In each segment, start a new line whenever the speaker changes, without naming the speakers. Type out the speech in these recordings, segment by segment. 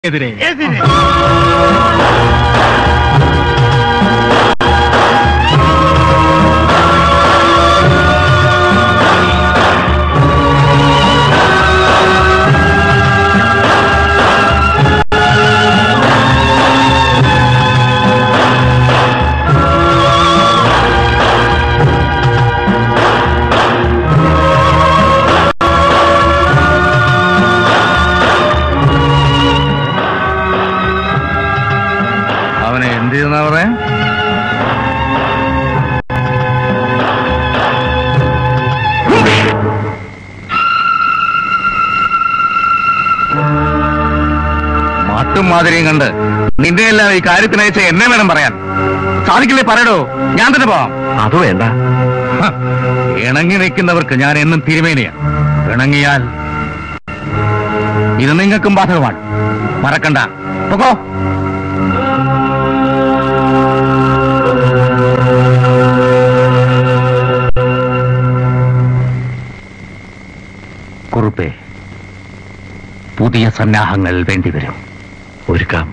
എതിരെ അവനെ എന്ത് ചെയ്യുന്ന പറയാ മാട്ടും മാതിരിയും കണ്ട് നിന്റെ എല്ലാം ഈ കാര്യത്തിനയച്ച എന്നെ വേണം പറയാൻ സാധിക്കില്ലേ പറയടോ ഞാൻ തന്നെ പോവാം
അത് വേണ്ട
ഹ, ഇണങ്ങി നിൽക്കുന്നവർക്ക് ഞാൻ എന്നും തിരുമേനിയാ ഇണങ്ങിയാൽ ഇത് നിങ്ങൾക്കും ബാധകമാണ് മറക്കണ്ട പൊക്കോ കുറുപ്പേ പുതിയ സന്നാഹങ്ങൾ വേണ്ടിവരും
ഒരുക്കാം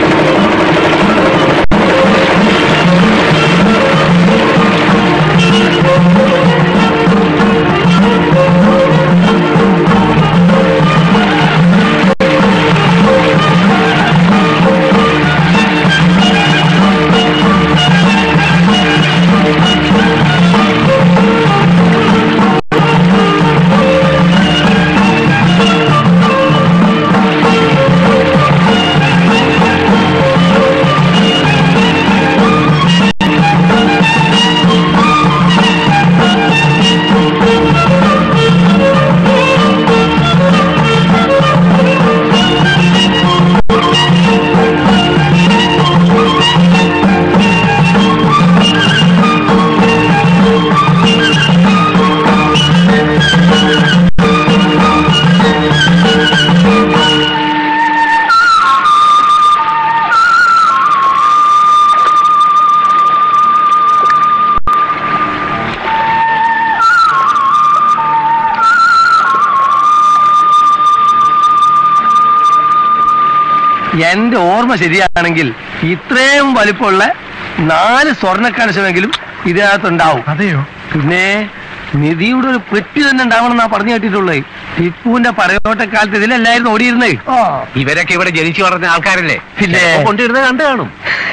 എന്റെ ഓർമ്മ ശരിയാണെങ്കിൽ ഇത്രയും വലിപ്പമുള്ള നാല് സ്വർണ്ണ കലശമെങ്കിലും ഇതിനകത്തുണ്ടാവും
അതെയോ
പിന്നെ നിധിയുടെ ഒരു പെട്ടി തന്നെ ഉണ്ടാവണമെന്നാ പറഞ്ഞു കേട്ടിട്ടുള്ളത് ടിപ്പുവിന്റെ പറയോട്ടക്കാലത്ത് ഇതിലല്ലായിരുന്നു ഓടിയിരുന്നേ
ഇവരൊക്കെ ഇവിടെ ജനിച്ചു വളർന്ന ആൾക്കാരല്ലേ
പിന്നെ?
ചിലപ്പോ കൊണ്ടിരുന്നത് കണ്ടു കാണും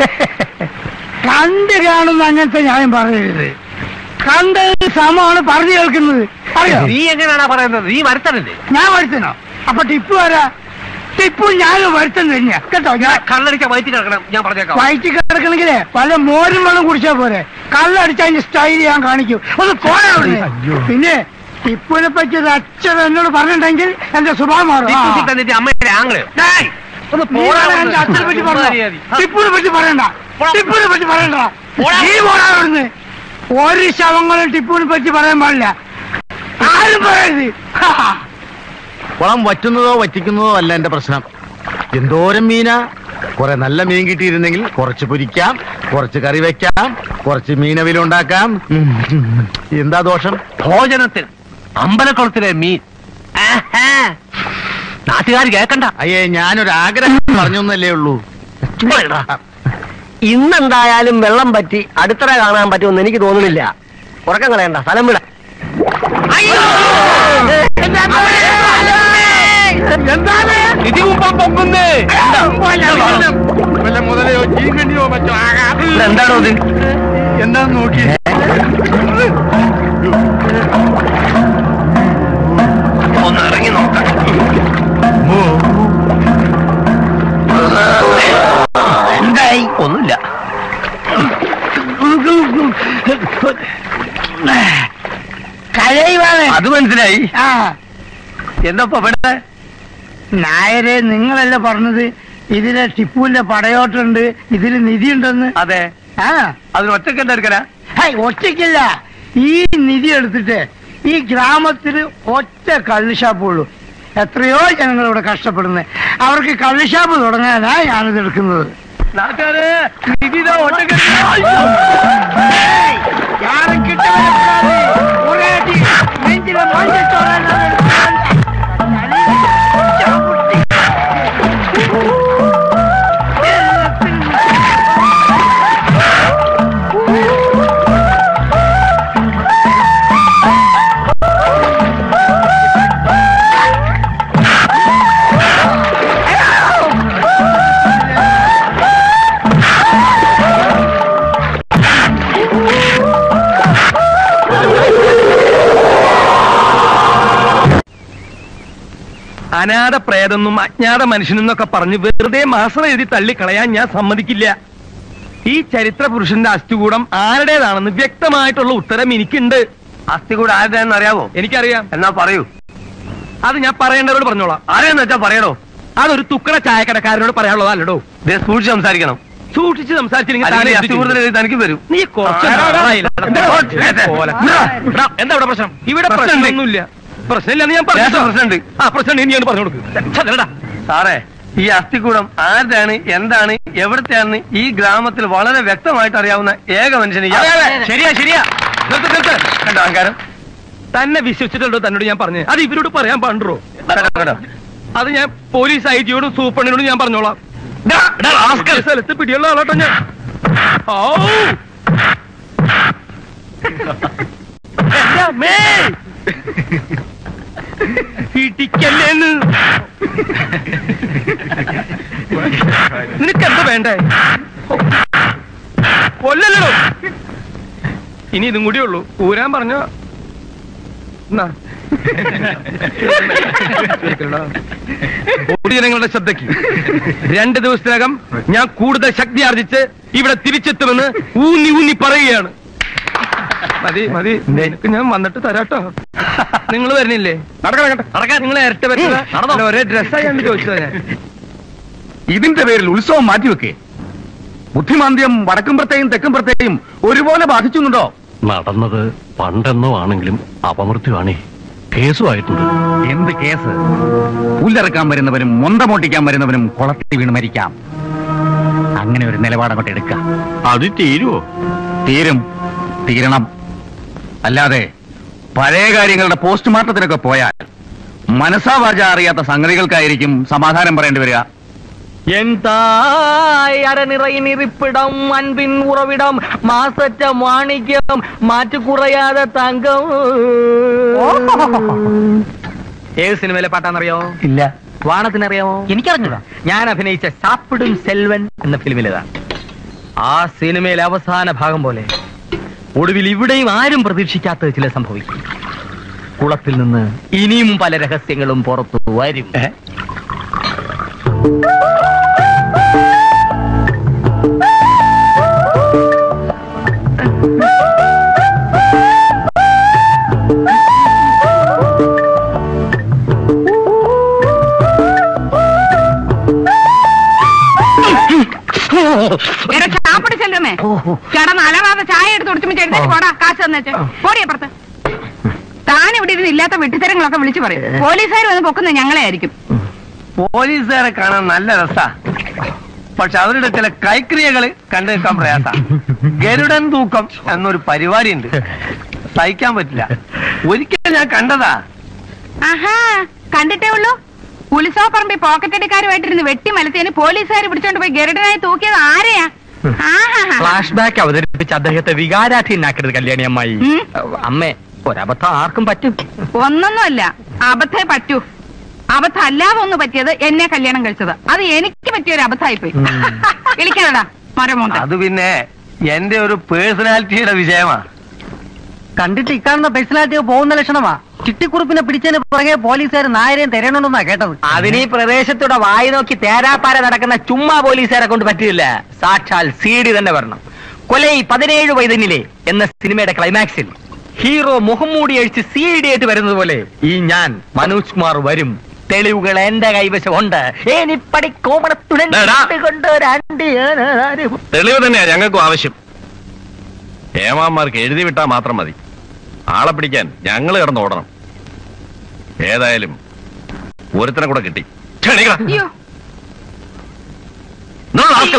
കണ്ട് കാണുന്ന അങ്ങനത്തെ ന്യായം പറയരുത് കണ്ടത് സമമാണ് പറഞ്ഞു കേൾക്കുന്നത് അറിയോ
നീ എങ്ങനെയാണാ പറയുന്നത് നീ വരുത്തണല്ലേ
ഞാൻ വരുത്തണോ അപ്പൊ ടിപ്പു വരാ ടിപ്പു ഞാനും വരുത്തം തന്നെയാ കേട്ടോ ഞാൻ
കള്ളടിച്ച വയറ്റി കിടക്കണം ഞാൻ പറഞ്ഞേക്കാം
വയറ്റി കിടക്കണെങ്കിലേ വല്ല മോരും വെള്ളം കുടിച്ചാ പോരെ കള്ളടിച്ച അതിന്റെ സ്റ്റൈൽ ഞാൻ കാണിക്കും ഒന്ന് പോരാ അവിടുന്ന്. പിന്നെ ടിപ്പുവിനെ പറ്റി ഒരു അച്ഛൻ എന്നോട് പറഞ്ഞിട്ടുണ്ടെങ്കിൽ എന്റെ സ്വഭാവം മാറും ആ.
ടിപ്പു സുൽത്താൻ അമ്മയുടെ ആംഗ്ലയോ
ഡേയ്,
ഒന്ന്
നീ
പോടാ
വേണം എന്റെ അച്ഛനെ പറ്റി പറഞ്ഞോ. ടിപ്പുവിനെ പറ്റി പറയണ്ട ടിപ്പുവിനെ പറ്റി പറയണ്ട നീ പോടാ അവിടുന്ന് ഒരു ശവങ്ങളും ടിപ്പുവിനെ പറ്റി പറയാൻ പാടില്ല ആരും പറയരുത് ഹാ.
കുളം വറ്റുന്നതോ വറ്റിക്കുന്നതോ അല്ല എന്റെ പ്രശ്നം എന്തോരം മീനാ കുറെ നല്ല മീൻ കിട്ടിയിരുന്നെങ്കിൽ കുറച്ച് പൊരിക്കാം കുറച്ച് കറി വെക്കാം കുറച്ച് മീനവിലുണ്ടാക്കാം ഉം. എന്താ ദോഷം
ഭോജനത്തിൽ അമ്പലക്കുളത്തിലെ മീൻ ആഹാ. നാട്ടുകാർ കേക്കണ്ട
അയ്യേ ഞാനൊരു ആഗ്രഹം പറഞ്ഞൊന്നല്ലേ ഉള്ളൂ
ചുമ്മാ ഇടാ.
ഇന്നെന്തായാലും വെള്ളം പറ്റി അടുത്തറ കാണാൻ പറ്റുമെന്ന് എനിക്ക് തോന്നുന്നില്ല ഉറക്കം കളയണ്ട സ്ഥലം വിട
വല്ല മുതലയോ ചീങ്കണ്ടിയോ മറ്റോ ആകാം
എന്താണോ ഇത്
എന്താന്ന് നോക്കി
ഒന്ന് ഇറങ്ങി നോക്കാം എന്തായി ഒന്നുമില്ല
കരയുവാണ്
അത് മനസ്സിലായി
ആ
എന്താ ഇവിടെ
നായരെ നിങ്ങളല്ലേ പറഞ്ഞത് ഇതിലെ ടിപ്പുവിന്റെ പടയോട്ടുണ്ട് ഇതിൽ നിധിയുണ്ടെന്ന്
അതെ
ആ
അതിന് ഒറ്റക്ക് എന്താ എടുക്കലാ
ഹേയ്, ഒറ്റയ്ക്കില്ല ഈ നിധി എടുത്തിട്ട് ഈ ഗ്രാമത്തിൽ ഒറ്റ കള്ളുഷാപ്പുള്ളൂ എത്രയോ ജനങ്ങൾ ഇവിടെ കഷ്ടപ്പെടുന്നത് അവർക്ക് കള്ളുഷാപ്പ് തുടങ്ങാനാ ഞാനിത് എടുക്കുന്നത്
നാട്ടുകാരെ നിധി ഇതാ ഒറ്റക്ക്
ഏയ്, யாரும் கிட்ட வரக்கூடாது. ஒரே அடி. நெஞ்சில மஞ்சள் சோழ நான் எடுக்கிறேன். தலையில சாப்பிட்டு.
അനാഥ പ്രേതെന്നും അജ്ഞാത മനുഷ്യനെന്നൊക്കെ പറഞ്ഞ് വെറുതെ മാസം എഴുതി തള്ളിക്കളയാൻ ഞാൻ സമ്മതിക്കില്ല ഈ ചരിത്ര പുരുഷന്റെ അസ്ഥികൂടം ആരുടേതാണെന്ന് വ്യക്തമായിട്ടുള്ള ഉത്തരം എനിക്കുണ്ട്
അസ്ഥി കൂടെ ആരുടെയെന്ന് അറിയാവോ
എനിക്കറിയാം
എന്നാ പറയൂ
അത് ഞാൻ പറയേണ്ടവരോട് പറഞ്ഞോളാം
ആരെയെന്ന് വെച്ചാ പറയണോ
അതൊരു തുക്കട ചായക്കടക്കാരനോട് പറയാനുള്ളതല്ലടോ
ദേ സൂക്ഷിച്ച് സംസാരിക്കണം
സൂക്ഷിച്ച് സംസാരിച്ചില്ലെങ്കിൽ
അല്ലെങ്കിൽ
താനെ
അസ്ഥി
എന്ത്
കൂടുതൽ
ചെയ്യും?
എഴുതി തനിക്ക് വരും
നീ കുറച്ച്
ആ,
നാളായില്ല.
എന്താ
എന്താ പോലെ. എടാ, എന്താ ഇവിടെ പ്രശ്നം ഇവിടെ
പ്രശ്നമുണ്ട്.
പ്രശ്നമൊന്നുമില്ല പ്രശ്നമില്ലെന്ന് ഞാൻ
ലേശം പ്രശ്നമുണ്ട്.
ആ പ്രശ്നം ഇനി ഞാൻ പറഞ്ഞു കൊടുക്കും ചെല്ലടാ
സാറേ ഈ അസ്ഥികൂടം ആരുടെയാണ് എന്താണ് എവിടത്തെയാണെന്ന് ഈ ഗ്രാമത്തിൽ വളരെ വ്യക്തമായിട്ട് അറിയാവുന്ന ഏക മനുഷ്യന് ഇയാൾ.
ശരിയാ ശരിയാ നിർത്ത്, നിർത്ത്.
കണ്ടോ അഹങ്കാരം
തന്നെ വിശ്വസിച്ചിട്ടുണ്ടോ തന്നോട് ഞാൻ പറഞ്ഞു അത് ഇവരോട് പറയാൻ പാടുണ്ടോ
കണ്ടോ, കണ്ടോ
അത് ഞാൻ പോലീസ് ഐ ജിയോടും സൂപ്രണ്ടിനോടും ഞാൻ പറഞ്ഞോളാം ഈ സ്ഥലത്ത് പിടിയുള്ള ആളാട്ടോ ഞാൻ ഔ! എന്റെ അമ്മേ! ഇടിക്കല്ലേന്ന് നിനക്ക് എന്താ വേണ്ടേ കൊല്ലല്ലോ ഇനി ഇതും കൂടിയേ ഉള്ളൂ ഊരാൻ പറഞ്ഞ പൊതുജനങ്ങളുടെ ശ്രദ്ധയ്ക്ക് രണ്ട് ദിവസത്തിനകം ഞാൻ കൂടുതൽ ശക്തി ആർജിച്ച് ഇവിടെ തിരിച്ചെത്തുമെന്ന് ഊന്നി ഊന്നി പറയുകയാണ് മതി മതി നിനക്ക് ഞാൻ വന്നിട്ട് തരാട്ടോ നിങ്ങൾ വരുന്നില്ലേ നടക്കാൻ നിങ്ങൾ ഇരട്ട പറ്റില്ല അല്ല, ഒരേ ഡ്രസ്സായി കണ്ട് ചോദിച്ചതാ ഞാൻ
ഇതിന്റെ പേരിൽ ഉത്സവം മാറ്റിവെക്കേ ബുദ്ധിമാന്ദ്യം വടക്കുംപുറത്തെയും തെക്കുംപുറത്തെയും ഒരുപോലെ ബാധിച്ചുന്നുണ്ടോ
നടന്നത് പണ്ടെന്നോ ആണെങ്കിലും അപമൃത്യുവാണേ കേസുമായിട്ടുണ്ട്
എന്ത് കേസ് പുല്ലിറക്കാൻ വരുന്നവനും മൊന്തമോട്ടിക്കാൻ വരുന്നവനും കുളത്തിൽ വീണ് മരിക്കാം അങ്ങനെ ഒരു നിലപാടങ്ങോട്ട് എടുക്കാം
അത് തീരുവോ
തീരും തീരണം അല്ലാതെ പഴയ കാര്യങ്ങളുടെ പോസ്റ്റ്മോർട്ടത്തിനൊക്കെ പോയാൽ മനസ്സാ വാച അറിയാത്ത സംഗതികൾക്കായിരിക്കും സമാധാനം പറയേണ്ടി വരിക
என் தாய் அறநிறையின் இருப்பிடம் அன்பின் உறவிடம் மாசற்ற மாணிக்கம் மாற்று குறையாத தங்கம் ഏത് സിനിമയിലെ പാട്ടാന്നറിയോ
ഇല്ല
വാണത്തിനറിയാമോ എനിക്കറിഞ്ഞതാ ഞാൻ അഭിനയിച്ച സാപ്പിടും സെൽവൻ എന്ന ഫിലിമിലേതാ ആ സിനിമയിലെ അവസാന ഭാഗം പോലെ ഒടുവിൽ ഇവിടെയും ആരും പ്രതീക്ഷിക്കാത്തത് ചില സംഭവിക്കും കുളത്തിൽ നിന്ന് ഇനിയും പല രഹസ്യങ്ങളും പുറത്തു വരും
എടാ ചാപ്പിടി ചെല്ലുമേ കിടന്ന് അലറാതെ ചായ എടുത്ത് കുടിച്ചുമ്പോ എഴുന്നേറ്റ് പോടാ കാശ് തന്നേച്ച് പോടിയപ്പുറത്ത് താൻ ഇവിടെ ഇരുന്ന് ഇല്ലാത്ത വെട്ടിത്തരങ്ങളൊക്കെ വിളിച്ചു പറയും പോലീസുകാർ വന്ന് പൊക്കുന്നത് ഞങ്ങളെ ആയിരിക്കും
പോലീസുകാരെ കാണാൻ നല്ല രസാ പക്ഷെ അവരുടെ ചില കൈക്രിയകള് കണ്ടു നിൽക്കാൻ പ്രയാസ ഗരുഡൻ തൂക്കം എന്നൊരു പരിപാടി ഉണ്ട് സഹിക്കാൻ പറ്റില്ല ഒരിക്കൽ ഞാൻ കണ്ടതാ
ആഹാ കണ്ടിട്ടേ ഉള്ളൂ ഉത്സവപ്പറമ്പിൽ പോക്കറ്റടിക്കാരുമായിട്ടിരുന്ന് വെട്ടി മലത്തേന് പോലീസുകാർ പിടിച്ചോണ്ട് പോയി ഗരുഡനായി തൂക്കിയത് ആരെയാ ആഹാ
ഫ്ലാഷ് ബാക്ക് അവതരിപ്പിച്ച് അദ്ദേഹത്തെ വികാരാധീനാക്കരുത് കല്യാണി അമ്മായി
ഉം.
അമ്മേ ഒരബദ്ധം ആർക്കും പറ്റും
ഒന്നൊന്നുമല്ല അബദ്ധേ പറ്റൂ അബദ്ധം അല്ലാതെ ഒന്ന് പറ്റിയത് എന്നെ കല്യാണം കഴിച്ചത് അത് എനിക്ക് പറ്റിയ ഒരു അബദ്ധമായി പോയി വിളിക്കാനടാ മരമോന്ത
അത് പിന്നെ എന്റെ ഒരു പേഴ്സണാലിറ്റിയുടെ വിജയമാ
കണ്ടിട്ട് ഇക്കാണുന്ന പേഴ്സണാലിറ്റി പോകുന്ന ലക്ഷണമാ ചിട്ടിക്കുറുപ്പിനെ പിടിച്ചതിന് പുറകെ പോലീസുകാർ നായരെയും തിരയണമെന്നാ കേട്ടത്
അതിന് ഈ പ്രദേശത്തൂടെ വായി നോക്കി തേരാപ്പാര നടക്കുന്ന ചുമ്മാ പോലീസുകാരെ കൊണ്ട് പറ്റില്ല സാക്ഷാൽ സി ഡി തന്നെ വരണം കൊലൈ പതിനേഴ് വൈതന്നിലെ എന്ന സിനിമയുടെ ക്ലൈമാക്സിൽ ഹീറോ മുഖംമൂടി അഴിച്ച് സി ഡി ആയിട്ട് വരുന്നത് പോലെ ഈ ഞാൻ മനോജ് കുമാർ വരും തെളിവുകൾ എന്റെ കൈവശമുണ്ട് ഏനിപ്പടി കോമണത്തുടൻ
ഡാ.
കൊണ്ട് രണ്ട് ഏനാരും
തെളിവ് തന്നെയാ ഞങ്ങൾക്കും ആവശ്യം ഏമാന്മാർക്ക് എഴുതി വിട്ടാൽ മാത്രം മതി ആളെ പിടിക്കാൻ ഞങ്ങൾ കിടന്ന് ഓടണം ഏതായാലും ഒരുത്തനെ കൂടെ കിട്ടി ക്ഷണിക്കണം.
അയ്യോ
നിങ്ങൾ ആൾക്കാർ-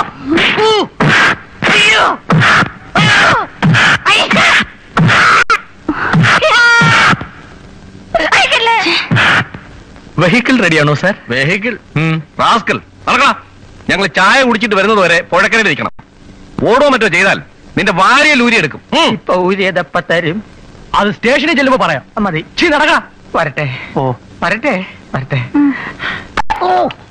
വെഹിക്കിൾ റെഡിയാണോ സാർ
വെഹിക്കിൾ റാസ്കൽ നടക്കണ ഞങ്ങൾ ചായ കുടിച്ചിട്ട് വരുന്നത് വരെ പുഴക്കരയിൽ ഇരിക്കണം ഓടോ മറ്റോ ചെയ്താൽ നിന്റെ വാരിയ ലൂരി എടുക്കും ഉം.
ഇപ്പൊ ഊരിയതപ്പ തരും അത് സ്റ്റേഷനിൽ ചെല്ലുമ്പോ പറയാം മതി ചീ നടക്ക വരട്ടെ
ഓ
വരട്ടെ വരട്ടെ ഓ